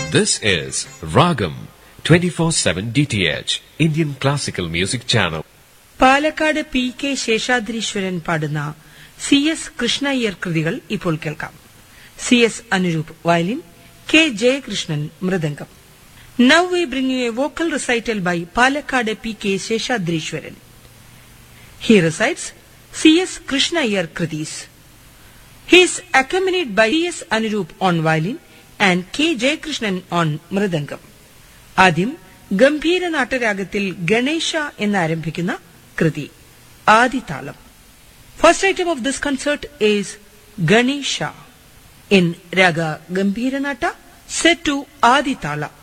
This is Ragam 24/7 DTH Indian Classical Music Channel. Palakkad P K Seshadrishwaran പാടുന്ന C S Krishnaiyer കൃതികൾ ഇപ്പോൾ കേൾക്കാം C S Anuroop violin K Jayakrishnan mridangam now we bring you a vocal recital by Palakkad P K Seshadrishwaran he recites C S Krishnaiyer krithis He is accompanied by E.S. Anurup on violin and K. Jayakrishnan on mridangam ആദ്യം ഗംഭീര നാട്ടരാഗത്തിൽ ഗണേശ എന്നാരംഭിക്കുന്ന കൃതി ആദിതാളം first item of this concert is Ganesha in raga Gambhiranatta set to ആദിതാള